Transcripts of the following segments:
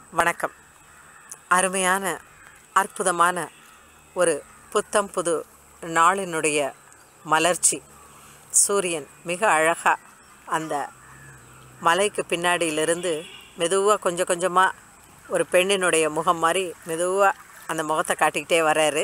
வணக்கம் அருமையான அற்புதமான ஒரு புத்தம் புது நாளினுடைய மலர்ச்சி சூரியன் மிக அழகாக அந்த மலைக்கு பின்னாடியிலிருந்து மெதுவாக கொஞ்சம் கொஞ்சமாக ஒரு பெண்ணினுடைய முகம் மாதிரி மெதுவாக அந்த முகத்தை காட்டிக்கிட்டே வர்றாரு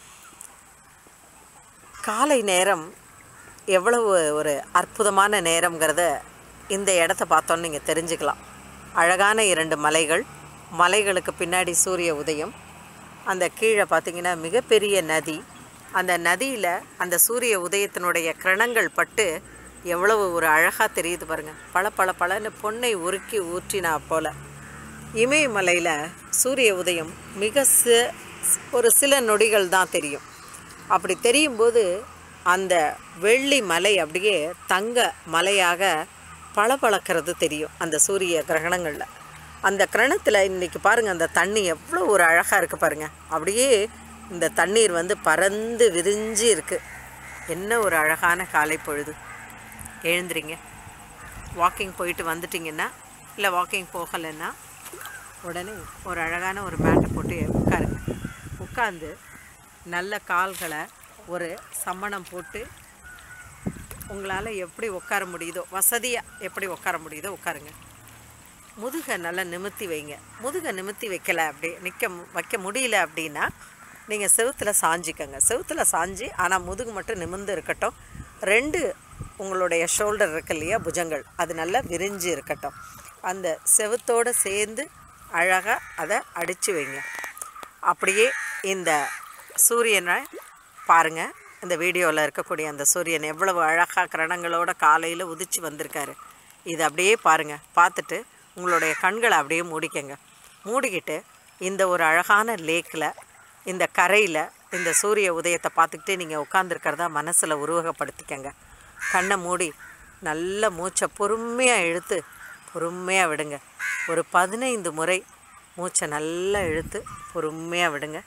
காலை நேரம் எவ்வளவு ஒரு அற்புதமான நேரங்கிறத இந்த இடத்த பார்த்தோன்னு நீங்கள் தெரிஞ்சுக்கலாம் அழகான இரண்டு மலைகள் மலைகளுக்கு பின்னாடி சூரிய உதயம் அந்த கீழே பார்த்தீங்கன்னா மிகப்பெரிய நதி அந்த நதியில் அந்த சூரிய உதயத்தினுடைய கிரணங்கள் பட்டு எவ்வளவு ஒரு அழகாக தெரியுது பாருங்கள் பல பல பலன்னு பொன்னை உருக்கி ஊற்றினா போல இமயமலையில் சூரிய உதயம் மிக சி ஒரு சில நொடிகள் தான் தெரியும் அப்படி தெரியும்போது அந்த வெள்ளி மலை அப்படியே தங்க மலையாக பளபளக்கிறது தெரியும் அந்த சூரிய கிரகணங்களில் அந்த கிரணத்தில் இன்றைக்கி பாருங்கள் அந்த தண்ணி எவ்வளோ ஒரு அழகாக இருக்குது பாருங்கள் அப்படியே இந்த தண்ணீர் வந்து பறந்து விரிஞ்சு இருக்குது என்ன ஒரு அழகான காலை பொழுது எழுந்துறீங்க வாக்கிங் போயிட்டு வந்துட்டிங்கன்னா இல்லை வாக்கிங் போகலைன்னா உடனே ஒரு அழகான ஒரு மேட்டை போட்டு உட்காருங்க உட்காந்து நல்ல கால்களை ஒரு சம்மணம் போட்டு உங்களால் எப்படி உட்கார முடியுதோ வசதியாக எப்படி உட்கார முடியுதோ உட்காருங்க முதுகை நல்லா நிமித்தி வைங்க முதுகை நிமித்தி வைக்கல அப்படி நிற்க வைக்க முடியல அப்படின்னா நீங்கள் செவுத்தில் சாஞ்சிக்கங்க செவுத்தில் சாஞ்சி ஆனால் முதுகு மட்டும் நிமிர்ந்து இருக்கட்டும் ரெண்டு உங்களுடைய ஷோல்டர் இருக்கு இல்லையா புஜங்கள் அது நல்லா விரிஞ்சு இருக்கட்டும் அந்த செவுத்தோடு சேர்ந்து அழகாக அதை அடித்து வைங்க அப்படியே இந்த சூரியனை பாருங்கள் இந்த வீடியோவில் இருக்கக்கூடிய அந்த சூரியன் எவ்வளவு அழகாக கிரணங்களோட காலையில் உதிச்சு வந்திருக்காரு இது அப்படியே பாருங்கள் பார்த்துட்டு உங்களுடைய கண்களை அப்படியே மூடிக்கங்க மூடிக்கிட்டு இந்த ஒரு அழகான லேக்கில் இந்த கரையில் இந்த சூரிய உதயத்தை பார்த்துக்கிட்டே நீங்கள் உட்காந்துருக்கிறதா மனசில் உருவகப்படுத்திக்கங்க கண்ணை மூடி நல்ல மூச்சை பொறுமையாக இழுத்து பொறுமையாக விடுங்க ஒரு பதினைந்து முறை மூச்சை நல்லா இழுத்து பொறுமையாக விடுங்க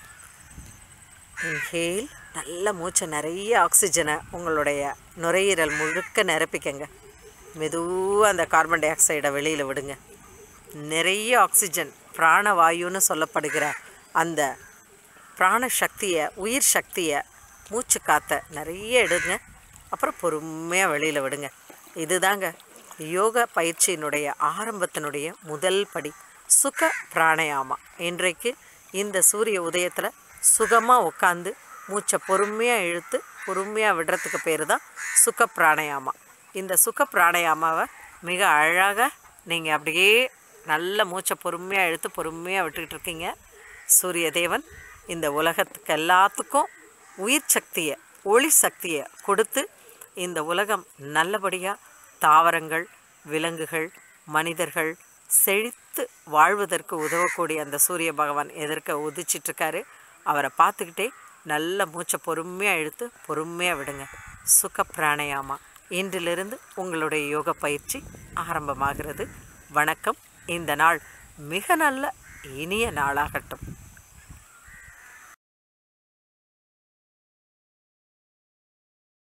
இன்ஹேல் நல்ல மூச்சை நிறைய ஆக்சிஜனை உங்களுடைய நுரையீரல் முழுக்க நிரப்பிக்கங்க மெதுவாக அந்த கார்பன் டை ஆக்சைடை வெளியில் விடுங்க நிறைய ஆக்சிஜன் பிராணவாயுன்னு சொல்லப்படுகிற அந்த பிராண சக்தியை உயிர் சக்தியை மூச்சு காற்றை நிறைய எடுங்க அப்புறம் பொறுமையாக வெளியில் விடுங்க இதுதாங்க யோகா பயிற்சியினுடைய ஆரம்பத்தினுடைய முதல் படி சுக பிராணயாமா இன்றைக்கு இந்த சூரிய உதயத்தில் சுகமாக உட்காந்து மூச்சை பொறுமையாக இழுத்து பொறுமையாக விடுறதுக்கு பேர் தான் சுக பிராணயாமா இந்த சுக பிராணயாமாவை மிக அழகாக நீங்கள் அப்படியே நல்ல மூச்சை பொறுமையாக இழுத்து பொறுமையாக விட்டுக்கிட்டு இருக்கீங்க சூரிய தேவன் இந்த உலகத்துக்கு எல்லாத்துக்கும் உயிர் சக்தியை ஒளி சக்தியை கொடுத்து இந்த உலகம் நல்லபடியாக தாவரங்கள் விலங்குகள் மனிதர்கள் செழித்து வாழ்வதற்கு உதவக்கூடிய அந்த சூரிய பகவான் எதிர்க்க உதிச்சிட்ருக்காரு அவரை பார்த்துக்கிட்டே நல்ல மூச்சை பொறுமையாக இழுத்து பொறுமையாக விடுங்க சுக பிராணயாமா இன்றிலிருந்து உங்களுடைய யோக பயிற்சி ஆரம்பமாகிறது வணக்கம் இந்த நாள் மிக நல்ல இனிய நாளாகட்டும்